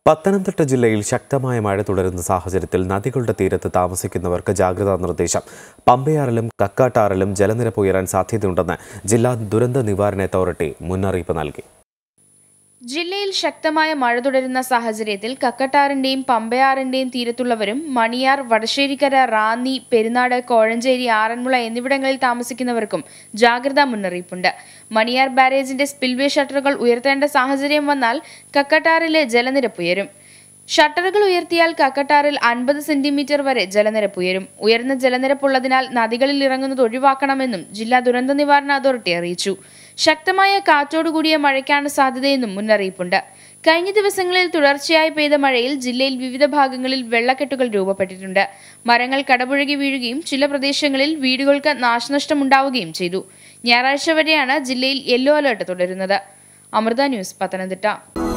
പത്തനംതിട്ട ജില്ലയിൽ ശക്തമായ മഴ തുടരുന്ന സാഹചര്യത്തിൽ നദികളുടെ തീരത്ത് താമസിക്കുന്നവർക്ക് ജാഗ്രതാ നിർദ്ദേശം പമ്പയാറിലും കക്കാട്ടാറിലും ജലനിരപ്പ് ഉയരാൻ സാധ്യതയുണ്ടെന്ന് ജില്ലാ ദുരന്ത നിവാരണ അതോറിറ്റി മുന്നറിയിപ്പ് നൽകി ജില്ലയിൽ ശക്തമായ മഴ തുടരുന്ന സാഹചര്യത്തിൽ കക്കട്ടാറിന്റെയും പമ്പയാറിന്റെയും തീരത്തുള്ളവരും മണിയാർ വടശ്ശേരിക്കര റാന്നി പെരുന്നാട് കോഴഞ്ചേരി ആറന്മുള എന്നിവിടങ്ങളിൽ താമസിക്കുന്നവർക്കും ജാഗ്രതാ മുന്നറിയിപ്പുണ്ട് മണിയാർ ബാരേജിന്റെ സ്പിൽവേ ഷട്ടറുകൾ ഉയർത്തേണ്ട സാഹചര്യം വന്നാൽ കക്കട്ടാറിലെ ജലനിരപ്പ് ഉയരും ഷട്ടറുകൾ ഉയർത്തിയാൽ കക്കട്ടാറിൽ അൻപത് സെന്റിമീറ്റർ വരെ ജലനിരപ്പ് ഉയരും ഉയർന്ന ജലനിരപ്പുള്ളതിനാൽ നദികളിൽ ഇറങ്ങുന്നത് ഒഴിവാക്കണമെന്നും ജില്ലാ ദുരന്ത നിവാരണ അതോറിറ്റി അറിയിച്ചു ശക്തമായ കാറ്റോടുകൂടിയ മഴയ്ക്കാണ് സാധ്യതയെന്നും മുന്നറിയിപ്പുണ്ട് കഴിഞ്ഞ ദിവസങ്ങളിൽ തുടർച്ചയായി പെയ്ത മഴയിൽ ജില്ലയിൽ വിവിധ ഭാഗങ്ങളിൽ വെള്ളക്കെട്ടുകൾ രൂപപ്പെട്ടിട്ടുണ്ട് മരങ്ങൾ കടപുഴകി വീഴുകയും ചില പ്രദേശങ്ങളിൽ വീടുകൾക്ക് നാശനഷ്ടമുണ്ടാവുകയും ചെയ്തു ഞായറാഴ്ച വരെയാണ് ജില്ലയിൽ യെല്ലോ അലർട്ട് തുടരുന്നത് അമൃത ന്യൂസ് പത്തനംതിട്ട